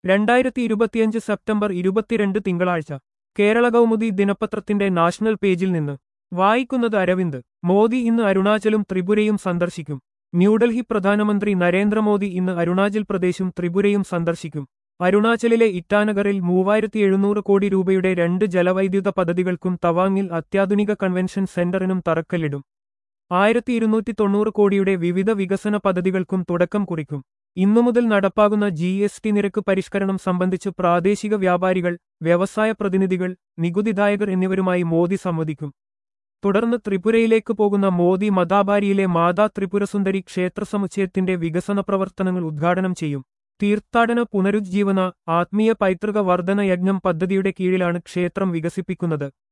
രണ്ടായിരത്തി ഇരുപത്തിയഞ്ച് സെപ്റ്റംബർ ഇരുപത്തിരണ്ട് തിങ്കളാഴ്ച കേരള കൗമുദി ദിനപത്രത്തിന്റെ നാഷണൽ പേജിൽ നിന്ന് വായിക്കുന്നത് അരവിന്ദ് മോദി ഇന്ന് അരുണാചലും ത്രിപുരയും സന്ദർശിക്കും ന്യൂഡൽഹി പ്രധാനമന്ത്രി നരേന്ദ്രമോദി ഇന്ന് അരുണാചൽ പ്രദേശും ത്രിപുരയും സന്ദർശിക്കും അരുണാചലിലെ ഇറ്റാനഗറിൽ മൂവായിരത്തി എഴുന്നൂറ് കോടി രൂപയുടെ രണ്ട് ജലവൈദ്യുത പദ്ധതികൾക്കും തവാങ്ങിൽ അത്യാധുനിക കൺവെൻഷൻ സെന്ററിനും തറക്കല്ലിടും ആയിരത്തി ഇരുന്നൂറ്റി തൊണ്ണൂറ് കോടിയുടെ വിവിധ വികസന പദ്ധതികൾക്കും തുടക്കം കുറിക്കും ഇന്നു മുതൽ നടപ്പാകുന്ന ജി എസ് ടി നിരക്ക് പരിഷ്കരണം സംബന്ധിച്ച് പ്രാദേശിക വ്യാപാരികൾ വ്യവസായ പ്രതിനിധികൾ നികുതിദായകർ എന്നിവരുമായി മോദി സംവദിക്കും തുടർന്ന് ത്രിപുരയിലേക്ക് പോകുന്ന മോദി മദാബാരിയിലെ മാതാ ത്രിപുരസുന്ദരി ക്ഷേത്ര സമുച്ചയത്തിന്റെ വികസന പ്രവർത്തനങ്ങൾ ഉദ്ഘാടനം ചെയ്യും തീർത്ഥാടന പുനരുജ്ജീവന ആത്മീയ പൈതൃക വർധന യജ്ഞം പദ്ധതിയുടെ കീഴിലാണ് ക്ഷേത്രം വികസിപ്പിക്കുന്നത്